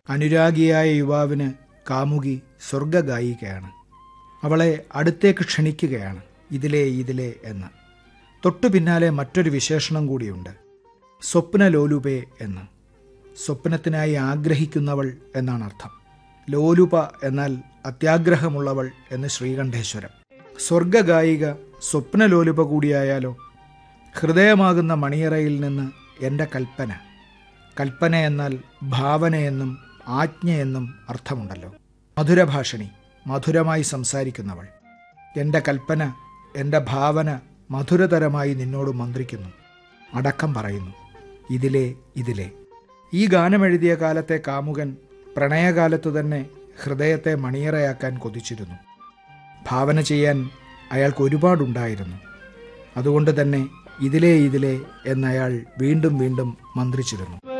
അനുരാഗിയായ യുവാവിന് കാമുകി സ്വർഗഗായികയാണ് അവളെ അടുത്തേക്ക് ക്ഷണിക്കുകയാണ് ഇതിലേ ഇതിലേ എന്ന് തൊട്ടു പിന്നാലെ മറ്റൊരു വിശേഷണം കൂടിയുണ്ട് സ്വപ്നലോലുപേ എന്ന് സ്വപ്നത്തിനായി ആഗ്രഹിക്കുന്നവൾ എന്നാണ് അർത്ഥം ലോലുപ എന്നാൽ അത്യാഗ്രഹമുള്ളവൾ എന്ന് ശ്രീകണ്ഠേശ്വരം സ്വർഗഗായിക സ്വപ്നലോലുപ കൂടിയായാലോ ഹൃദയമാകുന്ന മണിയറയിൽ നിന്ന് എൻ്റെ കൽപ്പന കൽപ്പന എന്നാൽ ഭാവനയെന്നും ആജ്ഞയെന്നും അർത്ഥമുണ്ടല്ലോ മധുരഭാഷിണി മധുരമായി സംസാരിക്കുന്നവൾ എൻ്റെ കൽപ്പന എൻ്റെ ഭാവന മധുരതരമായി നിന്നോട് മന്ത്രിക്കുന്നു അടക്കം പറയുന്നു ഇതിലേ ഇതിലേ ഈ ഗാനമെഴുതിയ കാലത്തെ കാമുകൻ പ്രണയകാലത്തു തന്നെ ഹൃദയത്തെ മണിയറയാക്കാൻ കൊതിച്ചിരുന്നു ഭാവന ചെയ്യാൻ അയാൾക്ക് ഒരുപാടുണ്ടായിരുന്നു അതുകൊണ്ട് തന്നെ ഇതിലേ ഇതിലേ എന്നയാൾ വീണ്ടും വീണ്ടും മന്ത്രിച്ചിരുന്നു